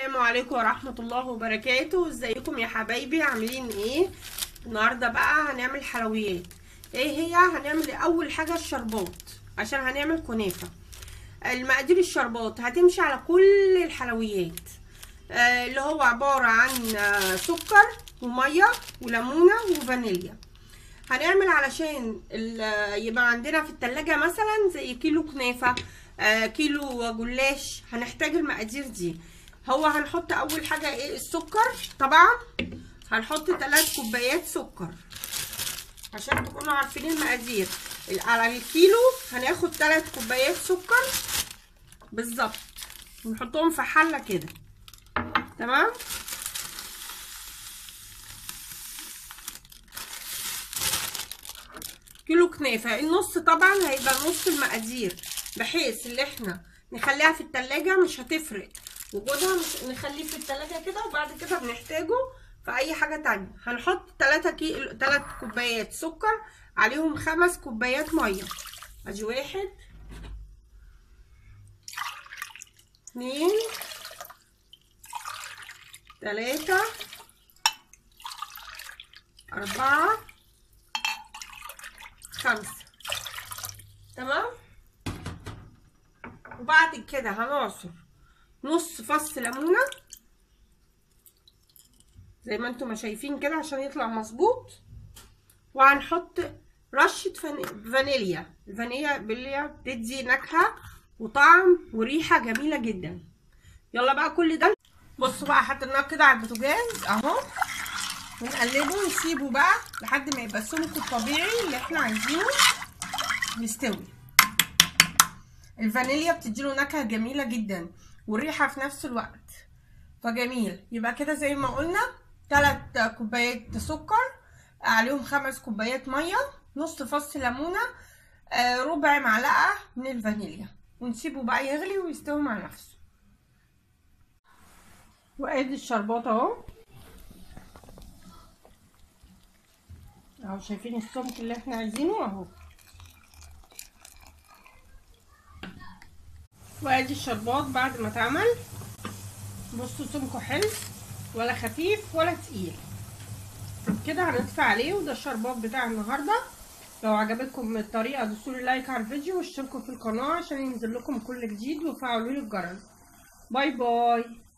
السلام عليكم ورحمة الله وبركاته ازيكم يا حبايبي عاملين ايه النهاردة بقى هنعمل حلويات ايه هي هنعمل اول حاجة الشربات عشان هنعمل كنافة المقادير الشربات هتمشي على كل الحلويات آه اللي هو عبارة عن آه سكر ومية وليمونة وفانيليا هنعمل علشان يبقى عندنا في التلاجة مثلا زي كيلو كنافة آه كيلو جلاش هنحتاج المقادير دي هو هنحط اول حاجة ايه السكر طبعا هنحط 3 كوبايات سكر عشان تكونوا عارفين المقادير على الكيلو هناخد 3 كوبايات سكر بالظبط ونحطهم في حلة كده تمام كيلو كنافة النص طبعا هيبقى نص المقادير بحيث اللي احنا نخليها في التلاجة مش هتفرق وجودها مش نخليه في التلاجة كده وبعد كده بنحتاجه في اي حاجة تانية هنحط 3 كيلو 3 كوبايات سكر عليهم خمس كوبايات مية ادي واحد اتنين تلاتة أربعة خمسة تمام وبعد كده هنعصر نص فص ليمونة زي ما انتم شايفين كده عشان يطلع مظبوط وهنحط رشة فانيليا الفانيليا بتدي نكهة وطعم وريحة جميلة جدا يلا بقى كل ده بصوا بقى حطيناه كده على البوتاجاز اهو ونقلبه ونسيبه بقى لحد ما يبقى سمكه الطبيعي اللي احنا عايزينه يستوي الفانيليا بتديله نكهه جميله جدا والريحه في نفس الوقت فجميل يبقى كده زي ما قلنا 3 كوبايات سكر عليهم خمس كوبايات ميه نص فص ليمونه آه ربع معلقه من الفانيليا ونسيبه بقى يغلي ويستوي مع نفسه وادي الشربات اهو اهو شايفين السمك اللي احنا عايزينه اهو وادي الشربات بعد ما اتعمل بصوا سمكه حلو ولا خفيف ولا تقيل كده هنطفي عليه وده الشربات بتاع النهارده لو عجبتكم الطريقه دوسوا لايك على الفيديو واشتركوا في القناه عشان ينزل لكم كل جديد وفعلوا لي الجرس باي باي